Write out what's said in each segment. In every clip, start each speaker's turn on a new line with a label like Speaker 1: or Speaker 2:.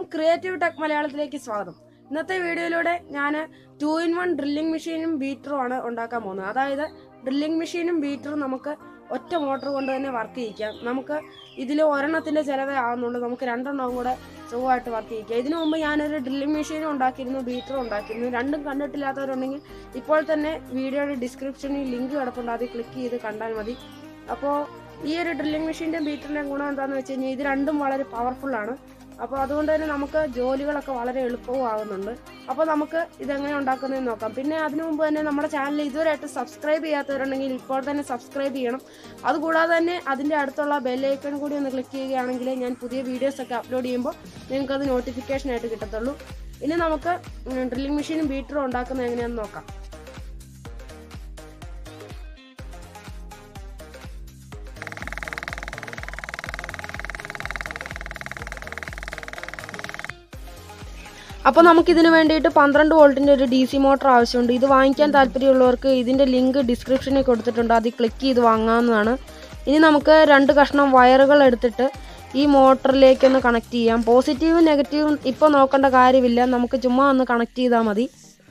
Speaker 1: creative tech മലയാളത്തിലേക്ക് സ്വാഗതം ഇന്നത്തെ വീഡിയോയിലൂടെ ഞാൻ ടു ഇൻ വൺ ഡ്രില്ലിംഗ് മെഷീനും ബീറ്ററും ആണ് ഉണ്ടാക്കാൻ പോകുന്നത് അതായത് ഡ്രില്ലിംഗ് മെഷീനും ബീറ്ററും നമുക്ക് ഒറ്റ മോട്ടർ കൊണ്ട് തന്നെ വർക്ക് ചെയ്യിക്കാം നമുക്ക് ഇതിൽ ഒരെണ്ണത്തിൻ്റെ ചിലവേ ആവുന്നുള്ളൂ നമുക്ക് രണ്ടെണ്ണവും കൂടെ സുഖമായിട്ട് വർക്ക് ചെയ്യിക്കാം ഇതിനു മുമ്പ് ഞാനൊരു ഡ്രില്ലിംഗ് മെഷീനും ഉണ്ടാക്കിയിരുന്നു ബീറ്ററും ഉണ്ടാക്കിയിരുന്നു രണ്ടും കണ്ടിട്ടില്ലാത്തവരുണ്ടെങ്കിൽ ഇപ്പോൾ തന്നെ വീഡിയോയുടെ ഡിസ്ക്രിപ്ഷനിൽ ലിങ്ക് കിടപ്പുണ്ട് അതിൽ ക്ലിക്ക് ചെയ്ത് കണ്ടാൽ മതി അപ്പോൾ ഈ ഒരു ഡ്രില്ലിംഗ് മെഷീൻ്റെയും ബീറ്ററിൻ്റെയും ഗുണം എന്താണെന്ന് വെച്ച് കഴിഞ്ഞാൽ ഇത് രണ്ടും വളരെ പവർഫുൾ ആണ് അപ്പോൾ അതുകൊണ്ട് തന്നെ നമുക്ക് ജോലികളൊക്കെ വളരെ എളുപ്പവും ആകുന്നുണ്ട് അപ്പോൾ നമുക്ക് ഇതെങ്ങനെ ഉണ്ടാക്കുന്നതെന്ന് നോക്കാം പിന്നെ അതിനു മുമ്പ് തന്നെ നമ്മുടെ ചാനൽ ഇതുവരെയായിട്ട് സബ്സ്ക്രൈബ് ചെയ്യാത്തവരുണ്ടെങ്കിൽ ഇപ്പോൾ തന്നെ സബ്സ്ക്രൈബ് ചെയ്യണം അതുകൂടാതെ തന്നെ അതിൻ്റെ അടുത്തുള്ള ബെല്ലൈക്കൺ കൂടി ഒന്ന് ക്ലിക്ക് ചെയ്യുകയാണെങ്കിൽ ഞാൻ പുതിയ വീഡിയോസൊക്കെ അപ്ലോഡ് ചെയ്യുമ്പോൾ നിങ്ങൾക്ക് അത് നോട്ടിഫിക്കേഷൻ ആയിട്ട് കിട്ടത്തുള്ളൂ ഇനി നമുക്ക് ഡ്രില്ലിംഗ് മെഷീനും ബീറ്ററും ഉണ്ടാക്കുന്നത് എങ്ങനെയാണെന്ന് നോക്കാം അപ്പോൾ നമുക്ക് ഇതിന് വേണ്ടിയിട്ട് പന്ത്രണ്ട് വോൾട്ടിൻ്റെ ഒരു ഡി സി മോട്ടർ ആവശ്യമുണ്ട് ഇത് വാങ്ങിക്കാൻ താല്പര്യമുള്ളവർക്ക് ഇതിൻ്റെ ലിങ്ക് ഡിസ്ക്രിപ്ഷനിൽ കൊടുത്തിട്ടുണ്ട് അതിൽ ക്ലിക്ക് ചെയ്ത് വാങ്ങാവുന്നതാണ് ഇനി നമുക്ക് രണ്ട് കഷ്ണം വയറുകൾ എടുത്തിട്ട് ഈ മോട്ടറിലേക്ക് ഒന്ന് കണക്ട് ചെയ്യാം പോസിറ്റീവും നെഗറ്റീവും ഇപ്പോൾ നോക്കേണ്ട കാര്യമില്ല നമുക്ക് ചുമ്മാ ഒന്ന് കണക്ട് ചെയ്താൽ മതി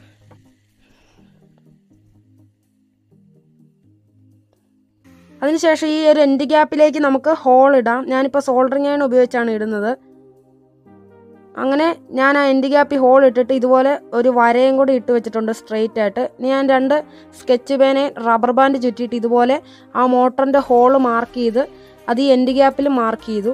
Speaker 1: അതിനുശേഷം ഈ ഒരു എൻഡ് ഗ്യാപ്പിലേക്ക് നമുക്ക് ഹോൾ ഇടാം ഞാനിപ്പോൾ സോൾഡറിങ് അയൺ ഉപയോഗിച്ചാണ് ഇടുന്നത് അങ്ങനെ ഞാൻ ആ എൻഡ് ഗ്യാപ്പിൽ ഹോൾ ഇട്ടിട്ട് ഇതുപോലെ ഒരു വരയും കൂടി ഇട്ട് വെച്ചിട്ടുണ്ട് സ്ട്രെയിറ്റ് ആയിട്ട് ഇനി ഞാൻ രണ്ട് സ്കെച്ച് പേനെ റബ്ബർ ബാൻഡ് ചുറ്റിയിട്ട് ഇതുപോലെ ആ മോട്ടറിൻ്റെ ഹോള് മാർക്ക് ചെയ്ത് അത് ഈ എൻഡ് ഗ്യാപ്പിൽ മാർക്ക് ചെയ്തു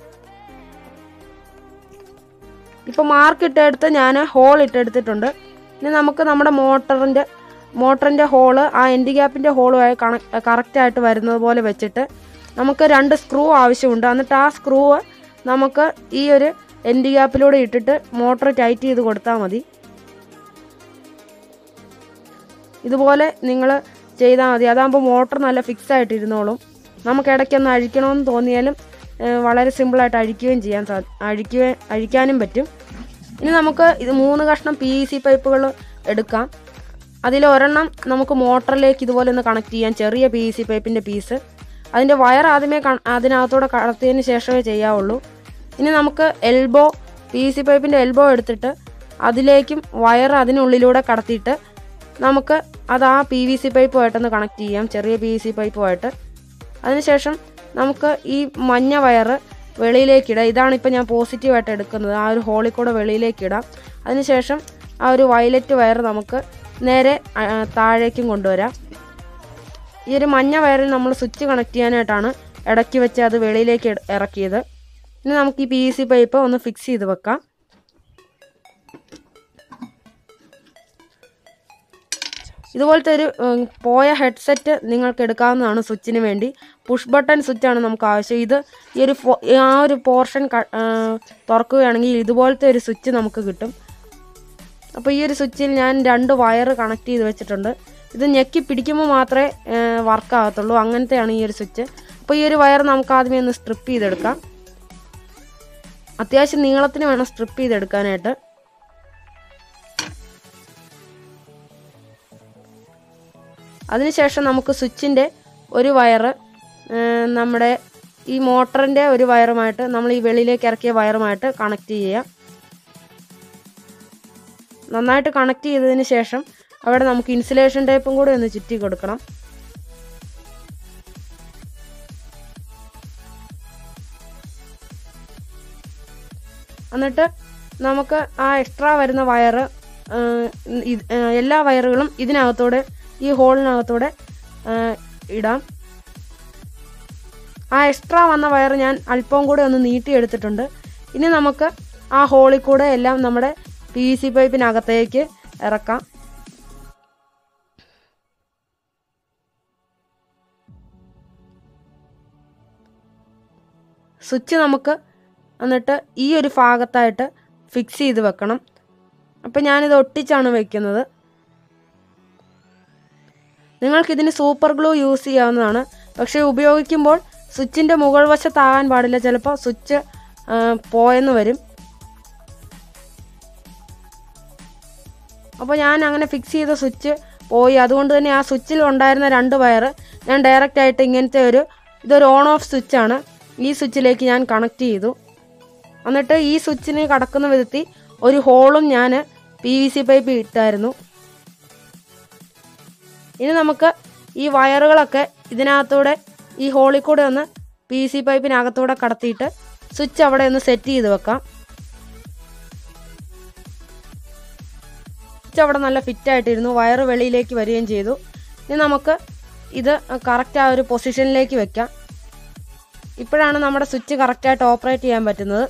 Speaker 1: ഇപ്പോൾ മാർക്ക് ഇട്ടെടുത്ത് ഞാൻ ഹോൾ ഇട്ടെടുത്തിട്ടുണ്ട് ഇനി നമുക്ക് നമ്മുടെ മോട്ടറിൻ്റെ മോട്ടറിൻ്റെ ഹോള് ആ എൻഡ് ഗ്യാപ്പിൻ്റെ ഹോളുമായി കണ കറക്റ്റായിട്ട് വരുന്നത് പോലെ വെച്ചിട്ട് നമുക്ക് രണ്ട് സ്ക്രൂ ആവശ്യമുണ്ട് എന്നിട്ട് ആ സ്ക്രൂ നമുക്ക് ഈ ഒരു എൻഡ് ഗ്യാപ്പിലൂടെ ഇട്ടിട്ട് മോട്ടർ ടൈറ്റ് ചെയ്ത് കൊടുത്താൽ മതി ഇതുപോലെ നിങ്ങൾ ചെയ്താൽ മതി അതാകുമ്പോൾ മോട്ടർ നല്ല ഫിക്സ് ആയിട്ട് ഇരുന്നോളും നമുക്ക് ഇടയ്ക്കൊന്ന് അഴിക്കണമെന്ന് തോന്നിയാലും ഏഹ്, വളരെ സിമ്പിളായിട്ട് അഴിക്കുകയും ചെയ്യാൻ സാ അഴിക്കുകയും അഴിക്കാനും പറ്റും ഇനി നമുക്ക് ഇത് മൂന്ന് കഷ്ണം പി ഇ സി പൈപ്പുകൾ എടുക്കാം അതിൽ ഒരെണ്ണം നമുക്ക് മോട്ടറിലേക്ക് ഇതുപോലെ ഒന്ന് കണക്ട് ചെയ്യാം ചെറിയ പി ഇ സി പൈപ്പിൻ്റെ പീസ് അതിൻ്റെ വയർ ആദ്യമേ ക- അതിനകത്തൂടെ കടത്തിയതിന് ശേഷമേ ചെയ്യാവുള്ളൂ ഇനി നമുക്ക് എൽബോ പി സി പൈപ്പിൻ്റെ എൽബോ എടുത്തിട്ട് അതിലേക്കും വയർ അതിനുള്ളിലൂടെ കടത്തിയിട്ട് നമുക്ക് അത് ആ പി വി സി പൈപ്പുമായിട്ടൊന്ന് കണക്ട് ചെയ്യാം ചെറിയ പി വി സി പൈപ്പുമായിട്ട് അതിനുശേഷം നമുക്ക് ഈ മഞ്ഞ വയറ് വെളിയിലേക്ക് ഇടാം ഇതാണ് ഇപ്പോൾ ഞാൻ പോസിറ്റീവായിട്ട് എടുക്കുന്നത് ആ ഒരു ഹോളിൽ കൂടെ വെളിയിലേക്ക് ഇടാം അതിനുശേഷം ആ ഒരു വയലറ്റ് വയർ നമുക്ക് നേരെ ആ, താഴേക്കും കൊണ്ടുവരാം ഈ ഒരു മഞ്ഞ വയറിൽ നമ്മൾ സ്വിച്ച് കണക്ട് ചെയ്യാനായിട്ടാണ് ഇടയ്ക്ക് വെച്ച് അത് വെളിയിലേക്ക് ഇട- ഇറക്കിയത് ഇനി നമുക്ക് ഈ പി സി പൈപ്പ് ഒന്ന് ഫിക്സ് ചെയ്ത് വെക്കാം ഇതുപോലത്തെ ഒരു ഉം, പോയ ഹെഡ്സെറ്റ് നിങ്ങൾക്ക് എടുക്കാവുന്നതാണ് സ്വിച്ചിന് വേണ്ടി പുഷ് ബട്ടൺ സ്വിച്ചാണ് നമുക്ക് ആവശ്യം ഇത് ഈ ഒരു ഫോ- ആ ഒരു പോർഷൻ തുറക്കുകയാണെങ്കിൽ ഇതുപോലത്തെ ഒരു സ്വിച്ച് നമുക്ക് കിട്ടും അപ്പോൾ ഈ ഒരു സ്വിച്ചിൽ ഞാൻ രണ്ട് വയർ കണക്ട് ചെയ്ത് വെച്ചിട്ടുണ്ട് ഇത് ഞെക്കി പിടിക്കുമ്പോൾ മാത്രമേ വർക്ക് ആകത്തുള്ളൂ അങ്ങനത്തെയാണ് ഈ ഒരു സ്വിച്ച് അപ്പോൾ ഈ ഒരു വയർ നമുക്ക് ആദ്യമേ ഒന്ന് സ്ട്രിപ്പ് ചെയ്തെടുക്കാം അത്യാവശ്യം നീളത്തിന് വേണം സ്ട്രിപ്പ് ചെയ്തെടുക്കാനായിട്ട് അതിനുശേഷം നമുക്ക് സ്വിച്ചിൻ്റെ ഒരു വയറ് നമ്മുടെ ഈ മോട്ടറിൻ്റെ ഒരു വയറുമായിട്ട് നമ്മൾ ഈ വെളിയിലേക്ക് ഇറക്കിയ വയറുമായിട്ട് കണക്ട് ചെയ്യാം നന്നായിട്ട് കണക്ട് ചെയ്തതിന് ശേഷം അവിടെ നമുക്ക് ഇൻസുലേഷൻ ടേപ്പും കൂടെ ഒന്ന് ചുറ്റി കൊടുക്കണം എന്നിട്ട് നമുക്ക് ആ എക്സ്ട്രാ വരുന്ന വയറ് ഏഹ്, ഇത്, ഏഹ്, എല്ലാ വയറുകളും ഇതിനകത്തൂടെ ഈ ഹോളിനകത്തൂടെ ഏഹ്, ഇടാം ആ എക്സ്ട്രാ വന്ന വയർ ഞാൻ അല്പം കൂടെ ഒന്ന് നീട്ടിയെടുത്തിട്ടുണ്ട് ഇനി നമുക്ക് ആ ഹോളിൽ കൂടെ എല്ലാം നമ്മുടെ പി സി പൈപ്പിനകത്തേക്ക് ഇറക്കാം സ്വിച്ച് നമുക്ക് എന്നിട്ട് ഈ ഒരു ഭാഗത്തായിട്ട് ഫിക്സ് ചെയ്ത് വെക്കണം അപ്പം ഞാനിത് ഒട്ടിച്ചാണ് വെക്കുന്നത് നിങ്ങൾക്കിതിന് സൂപ്പർ ഗ്ലൂ യൂസ് ചെയ്യാവുന്നതാണ് പക്ഷേ ഉപയോഗിക്കുമ്പോൾ സ്വിച്ചിൻ്റെ മുകൾ വശത്താകാൻ പാടില്ല ചിലപ്പോൾ സ്വിച്ച് ആ, പോയെന്ന് വരും അപ്പോൾ ഞാൻ അങ്ങനെ ഫിക്സ് ചെയ്ത സ്വിച്ച് പോയി അതുകൊണ്ട് തന്നെ ആ സ്വിച്ചിൽ ഉണ്ടായിരുന്ന രണ്ട് വയർ ഞാൻ ഡയറക്റ്റ് ആയിട്ട് ഇങ്ങനത്തെ ഒരു ഇതൊരു ഓൺ ഓഫ് സ്വിച്ചാണ് ഈ സ്വിച്ചിലേക്ക് ഞാൻ കണക്ട് ചെയ്തു എന്നിട്ട് ഈ സ്വിച്ചിന് കടക്കുന്ന വിധത്തിൽ ഒരു ഹോളും ഞാൻ പി വി സി പൈപ്പ് ഇട്ടായിരുന്നു ഇനി നമുക്ക് ഈ വയറുകളൊക്കെ ഇതിനകത്തൂടെ ഈ ഹോളിൽ കൂടെ ഒന്ന് പി സി പൈപ്പിനകത്തൂടെ കടത്തിയിട്ട് സ്വിച്ച് അവിടെ ഒന്ന് സെറ്റ് ചെയ്ത് വെക്കാം സ്വിച്ച് അവിടെ നല്ല ഫിറ്റ് ആയിട്ടിരുന്നു വയറ് വെളിയിലേക്ക് വരികയും ചെയ്തു ഇനി നമുക്ക് ഇത് കറക്റ്റ് ആ ഒരു പൊസിഷനിലേക്ക് വെക്കാം ഇപ്പോഴാണ് നമ്മുടെ സ്വിച്ച് കറക്റ്റായിട്ട് ഓപ്പറേറ്റ് ചെയ്യാൻ പറ്റുന്നത്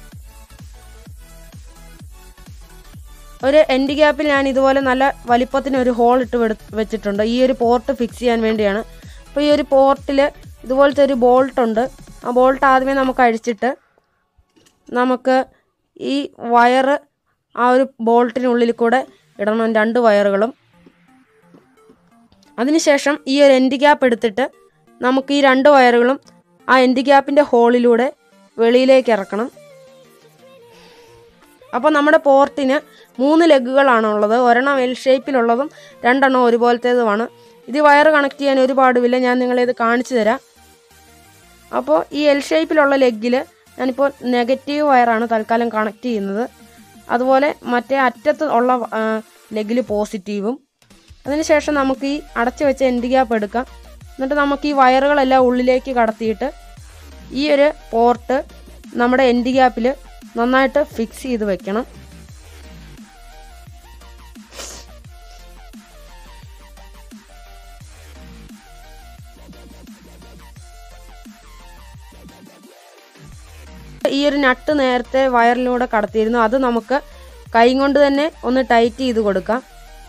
Speaker 1: ഒരു എൻഡ് ഗ്യാപ്പിൽ ഞാൻ ഇതുപോലെ നല്ല വലിപ്പത്തിന് ഒരു ഹോൾ ഇട്ട് വെടു- വെച്ചിട്ടുണ്ട് ഈ ഒരു പോർട്ട് ഫിക്സ് ചെയ്യാൻ വേണ്ടിയാണ് അപ്പോൾ ഈ ഒരു പോർട്ടിൽ ഇതുപോലത്തെ ഒരു ബോൾട്ട് ഉണ്ട് ആ ബോൾട്ട് ആദ്യമേ നമുക്ക് അഴിച്ചിട്ട് നമുക്ക് ഈ വയറ് ആ ഒരു ബോൾട്ടിനുള്ളിൽ കൂടെ ഇടണം രണ്ട് വയറുകളും അതിനുശേഷം ഈ ഒരു എൻഡ് ഗ്യാപ്പ് എടുത്തിട്ട് നമുക്ക് ഈ രണ്ട് വയറുകളും ആ എൻഡ് ഗ്യാപ്പിൻ്റെ ഹോളിലൂടെ വെളിയിലേക്ക് ഇറക്കണം അപ്പോൾ നമ്മുടെ പോർട്ടിന് മൂന്ന് ലെഗുകളാണ് ഉള്ളത് ഒരെണ്ണം എൽ ഷേപ്പിലുള്ളതും രണ്ടെണ്ണം ഒരുപോലത്തേതുമാണ് ഇത് വയർ കണക്ട് ചെയ്യാൻ ഒരു പാടുമില്ല ഞാൻ നിങ്ങളെ ഇത് കാണിച്ചു തരാം അപ്പോൾ ഈ എൽ ഷേപ്പിലുള്ള ലെഗിൽ ഞാനിപ്പോൾ നെഗറ്റീവ് വയറാണ് തൽക്കാലം കണക്ട് ചെയ്യുന്നത് അതുപോലെ മറ്റേ അറ്റത്ത് ഉള്ള ലെഗിൽ പോസിറ്റീവും അതിനുശേഷം നമുക്ക് ഈ അടച്ചു വെച്ച എൻഡ് ഗ്യാപ്പ് എടുക്കാം എന്നിട്ട് നമുക്ക് ഈ വയറുകളെല്ലാം ഉള്ളിലേക്ക് കടത്തിയിട്ട് ഈ ഒരു പോർട്ട് നമ്മുടെ എൻഡ് ഗ്യാപ്പിൽ നന്നായിട്ട് ഫിക്സ് ചെയ്ത് വെക്കണം ഈ ഒരു നട്ട് നേരത്തെ വയറിലൂടെ കടത്തിയിരുന്നു അത് നമുക്ക് കൈ കൊണ്ട് തന്നെ ഒന്ന് ടൈറ്റ് ചെയ്ത് കൊടുക്കാം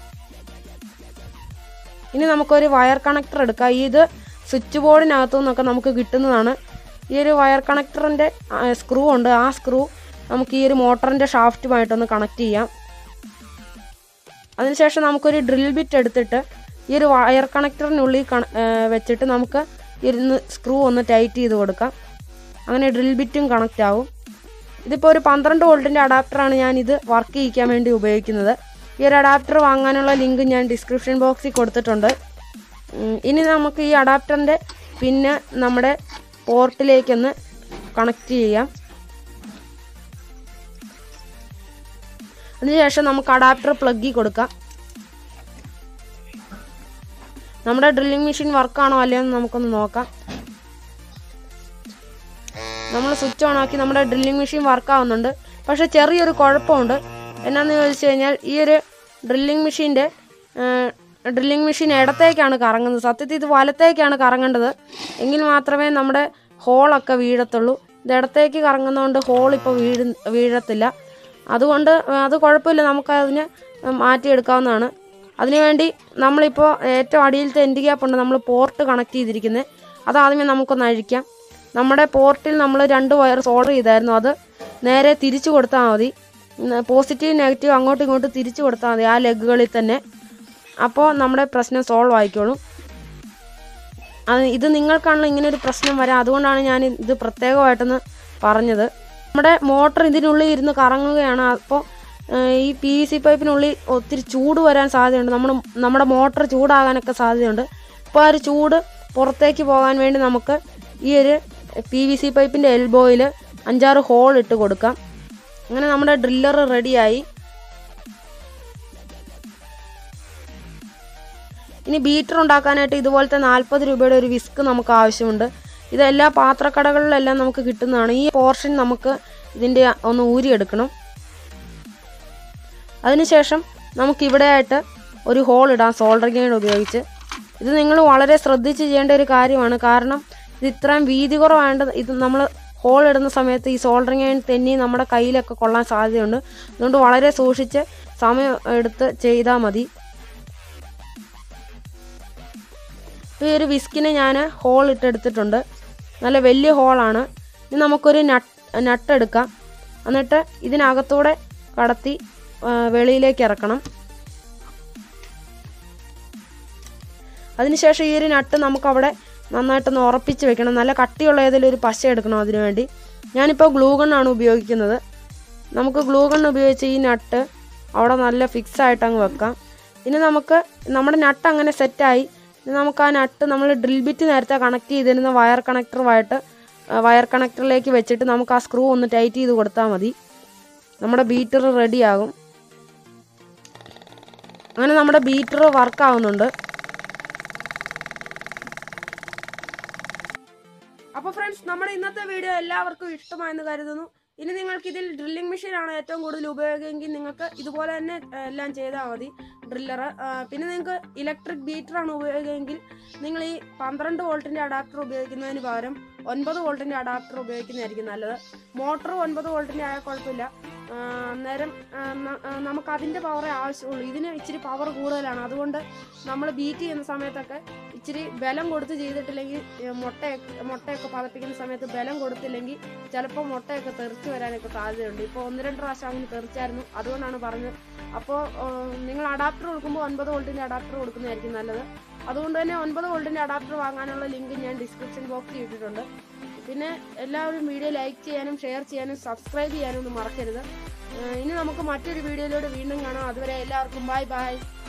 Speaker 1: ഇനി നമുക്കൊരു വയർ കണക്ടർ എടുക്കാം ഇത് സ്വിച്ച് ബോർഡിനകത്തു നിന്നൊക്കെ നമുക്ക് കിട്ടുന്നതാണ് ഈ ഒരു വയർ കണക്ടറിൻ്റെ സ്ക്രൂ ഉണ്ട് ആ സ്ക്രൂ നമുക്ക് ഈ ഒരു മോട്ടറിൻ്റെ ഷാഫ്റ്റുമായിട്ടൊന്ന് കണക്ട് ചെയ്യാം അതിനുശേഷം നമുക്കൊരു ഡ്രിൽ ബിറ്റ് എടുത്തിട്ട് ഈ ഒരു വയർ കണക്ടറിനുള്ളിൽ കണ ഏ, വെച്ചിട്ട് നമുക്ക് ഇരുന്ന് സ്ക്രൂ ഒന്ന് ടൈറ്റ് ചെയ്ത് കൊടുക്കാം അങ്ങനെ ഡ്രിൽ ബിറ്റും കണക്റ്റ് ആവും ഇതിപ്പോൾ ഒരു പന്ത്രണ്ട് വോൾട്ടിൻ്റെ അഡാപ്റ്ററാണ് ഞാൻ ഇത് വർക്ക് ചെയ്യിക്കാൻ വേണ്ടി ഉപയോഗിക്കുന്നത് ഈ ഒരു അഡാപ്റ്റർ വാങ്ങാനുള്ള ലിങ്ക് ഞാൻ ഡിസ്ക്രിപ്ഷൻ ബോക്സിൽ കൊടുത്തിട്ടുണ്ട് ഉം, ഇനി നമുക്ക് ഈ അഡാപ്റ്ററിൻ്റെ പിന്നെ നമ്മുടെ പോർട്ടിലേക്കൊന്ന് കണക്ട് ചെയ്യാം അതിനുശേഷം നമുക്ക് അഡാപ്റ്റർ പ്ലഗിൽ കൊടുക്കാം നമ്മുടെ ഡ്രില്ലിംഗ് മെഷീൻ വർക്കാണോ അല്ലയോ എന്ന് നമുക്കൊന്ന് നോക്കാം നമ്മൾ സ്വിച്ച് ഓൺ ആക്കി നമ്മുടെ ഡ്രില്ലിംഗ് മെഷീൻ വർക്ക് ആവുന്നുണ്ട് പക്ഷെ ചെറിയൊരു കുഴപ്പമുണ്ട് എന്നാന്ന് ചോദിച്ചു കഴിഞ്ഞാൽ ഈ ഒരു ഡ്രില്ലിംഗ് മെഷീൻ്റെ ഡ്രില്ലിംഗ് മെഷീൻ ഇടത്തേക്കാണ് കറങ്ങുന്നത് സത്യത്തിൽ ഇത് വലത്തേക്കാണ് കറങ്ങേണ്ടത് എങ്കിൽ മാത്രമേ നമ്മുടെ ഹോളൊക്കെ വീഴത്തുള്ളൂ ഇത് ഇടത്തേക്ക് കറങ്ങുന്നതുകൊണ്ട് ഹോൾ ഇപ്പോൾ വീഴ വീഴത്തില്ല അതുകൊണ്ട് അത് കുഴപ്പമില്ല നമുക്ക് അതിനെ മാറ്റിയെടുക്കാവുന്നതാണ് അതിനുവേണ്ടി നമ്മളിപ്പോൾ ഏറ്റവും അടിയിലത്തെ എൻഡ് ഗ്യാപ്പ് ഉണ്ട് നമ്മൾ പോർട്ട് കണക്ട് ചെയ്തിരിക്കുന്നത് അത് ആദ്യമേ നമുക്കൊന്ന് അഴിക്കാം നമ്മുടെ പോർട്ടിൽ നമ്മൾ രണ്ട് വയർ സോൾഡർ ചെയ്തായിരുന്നു അത് നേരെ തിരിച്ചു കൊടുത്താൽ മതി പോസിറ്റീവ് നെഗറ്റീവ് അങ്ങോട്ടും ഇങ്ങോട്ടും തിരിച്ചു കൊടുത്താൽ മതി ആ ലെഗുകളിൽ തന്നെ അപ്പോൾ നമ്മുടെ പ്രശ്നം സോൾവ് ആയിക്കോളും അത് ഇത് നിങ്ങൾക്കാണല്ലോ ഇങ്ങനെ ഒരു പ്രശ്നം വരാം അതുകൊണ്ടാണ് ഞാൻ ഇത് പ്രത്യേകമായിട്ടൊന്ന് പറഞ്ഞത് നമ്മുടെ മോട്ടർ ഇതിനുള്ളിൽ ഇരുന്ന് കറങ്ങുകയാണ് അപ്പോൾ ഈ പി വി സി പൈപ്പിനുള്ളിൽ ഒത്തിരി ചൂട് വരാൻ സാധ്യതയുണ്ട് നമ്മൾ നമ്മുടെ മോട്ടർ ചൂടാകാനൊക്കെ സാധ്യതയുണ്ട് അപ്പോൾ ആ ഒരു ചൂട് പുറത്തേക്ക് പോകാൻ വേണ്ടി നമുക്ക് ഈ ഒരു പി വി സി പൈപ്പിൻ്റെ എൽബോയിൽ അഞ്ചാറ് ഹോൾ ഇട്ട് കൊടുക്കാം അങ്ങനെ നമ്മുടെ ഡ്രില്ലർ റെഡിയായി ഇനി ബീറ്റർ ഉണ്ടാക്കാനായിട്ട് ഇതുപോലത്തെ നാൽപ്പത് രൂപയുടെ ഒരു വിസ്ക് നമുക്ക് ആവശ്യമുണ്ട് ഇത് എല്ലാ പാത്രക്കടകളിലെല്ലാം നമുക്ക് കിട്ടുന്നതാണ് ഈ പോർഷൻ നമുക്ക് ഇതിൻ്റെ ഒന്ന് ഊരിയെടുക്കണം അതിനുശേഷം നമുക്ക് ഇവിടെയായിട്ട് ഒരു ഹോൾ ഇടാം സോൾഡർ ഗൈഡ് ഉപയോഗിച്ച് ഇത് നിങ്ങൾ വളരെ ശ്രദ്ധിച്ച് ചെയ്യേണ്ട ഒരു കാര്യമാണ് കാരണം ഇത് ഇത്രയും വീതി കുറവായത് ഇത് നമ്മൾ ഹോൾ ഇടുന്ന സമയത്ത് ഈ സോൾഡറിങ് അയൺ തെന്നി നമ്മുടെ കയ്യിലൊക്കെ കൊള്ളാൻ സാധ്യതയുണ്ട് അതുകൊണ്ട് വളരെ സൂക്ഷിച്ച് സമയം എടുത്ത് ചെയ്താൽ മതി ഇപ്പോൾ ഈ ഒരു വിസ്കിന് ഞാൻ ഹോൾ ഇട്ടെടുത്തിട്ടുണ്ട് നല്ല വലിയ ഹോളാണ് ഇനി നമുക്കൊരു നട്ട് നട്ട് എടുക്കാം എന്നിട്ട് ഇതിനകത്തൂടെ കടത്തി ആ, വെളിയിലേക്ക് ഇറക്കണം അതിനുശേഷം ഈ ഒരു നട്ട് നമുക്കവിടെ നന്നായിട്ടൊന്ന് ഉറപ്പിച്ച് വെക്കണം നല്ല കട്ടിയുള്ള ഏതെങ്കിലും ഒരു പശ എടുക്കണം അതിനു വേണ്ടി ഞാനിപ്പോൾ ഗ്ലൂ ഗണ്ണാണ് ഉപയോഗിക്കുന്നത് നമുക്ക് ഗ്ലൂ ഗണ്ണ് ഉപയോഗിച്ച് ഈ നട്ട് അവിടെ നല്ല ഫിക്സ് ആയിട്ട് അങ്ങ് വെക്കാം ഇനി നമുക്ക് നമ്മുടെ നട്ട് അങ്ങനെ സെറ്റായി ഇനി നമുക്ക് ആ നട്ട് നമ്മൾ ഡ്രിൽ ബിറ്റ് നേരത്തെ കണക്ട് ചെയ്തിരുന്ന വയർ കണക്ടറുമായിട്ട് വയർ കണക്ടറിലേക്ക് വെച്ചിട്ട് നമുക്ക് ആ സ്ക്രൂ ഒന്ന് ടൈറ്റ് ചെയ്ത് കൊടുത്താൽ മതി നമ്മുടെ ബീറ്റർ റെഡിയാകും അങ്ങനെ നമ്മുടെ ബീറ്റർ വർക്ക് ആവുന്നുണ്ട് അപ്പോൾ ഫ്രണ്ട്സ് നമ്മുടെ ഇന്നത്തെ വീഡിയോ എല്ലാവർക്കും ഇഷ്ടമായെന്ന് കരുതുന്നു ഇനി നിങ്ങൾക്ക് ഇതിൽ ഡ്രില്ലിംഗ് മെഷീനാണ് ഏറ്റവും കൂടുതൽ ഉപയോഗമെങ്കിൽ നിങ്ങൾക്ക് ഇതുപോലെ തന്നെ ആ, എല്ലാം ചെയ്താൽ മതി ഡ്രില്ലർ പിന്നെ നിങ്ങൾക്ക് ഇലക്ട്രിക് ബീറ്ററാണ് ഉപയോഗമെങ്കിൽ നിങ്ങൾ ഈ പന്ത്രണ്ട് വോൾട്ടിൻ്റെ അഡാപ്റ്റർ ഉപയോഗിക്കുന്നതിന് പകരം ഒൻപത് വോൾട്ടിൻ്റെ അഡാപ്റ്റർ ഉപയോഗിക്കുന്നതായിരിക്കും നല്ലത് മോട്ടർ ഒൻപത് വോൾട്ടിൻ്റെ ആയാൽ കുഴപ്പമില്ല ആ, അന്നേരം ആ, ന- ആ, നമുക്ക് അതിൻ്റെ പവറേ ആവശ്യമുള്ളൂ ഇതിന് ഇച്ചിരി പവർ കൂടുതലാണ് അതുകൊണ്ട് നമ്മൾ ബീറ്റ് ചെയ്യുന്ന സമയത്തൊക്കെ ഇച്ചിരി ബലം കൊടുത്ത് ചെയ്തിട്ടില്ലെങ്കിൽ ഏ, മുട്ടയൊക്കെ മുട്ടയൊക്കെ പതപ്പിക്കുന്ന സമയത്ത് ബലം കൊടുത്തില്ലെങ്കിൽ ചിലപ്പോൾ മുട്ടയൊക്കെ തെറിച്ച് വരാനൊക്കെ സാധ്യതയുണ്ട് ഇപ്പോൾ ഒന്ന് രണ്ട് പ്രാവശ്യം അങ്ങനെ തെറിച്ചായിരുന്നു അതുകൊണ്ടാണ് പറഞ്ഞത് അപ്പോൾ നിങ്ങൾ അഡാപ്റ്റർ കൊടുക്കുമ്പോൾ ഒൻപത് വോൾട്ടിൻ്റെ അഡാപ്റ്റർ കൊടുക്കുന്നതായിരിക്കും നല്ലത് അതുകൊണ്ട് തന്നെ ഒൻപത് വോൾട്ടിൻ്റെ അഡാപ്റ്റർ വാങ്ങാനുള്ള ലിങ്ക് ഞാൻ ഡിസ്ക്രിപ്ഷൻ ബോക്സിൽ ഇട്ടിട്ടുണ്ട് പിന്നെ എല്ലാവരും വീഡിയോ ലൈക്ക് ചെയ്യാനും ഷെയർ ചെയ്യാനും സബ്സ്ക്രൈബ് ചെയ്യാനും ഒന്നും മറക്കരുത് ഏഹ് ഇനി നമുക്ക് മറ്റൊരു വീഡിയോയിലൂടെ വീണ്ടും കാണാം അതുവരെ എല്ലാവർക്കും ബൈ ബൈ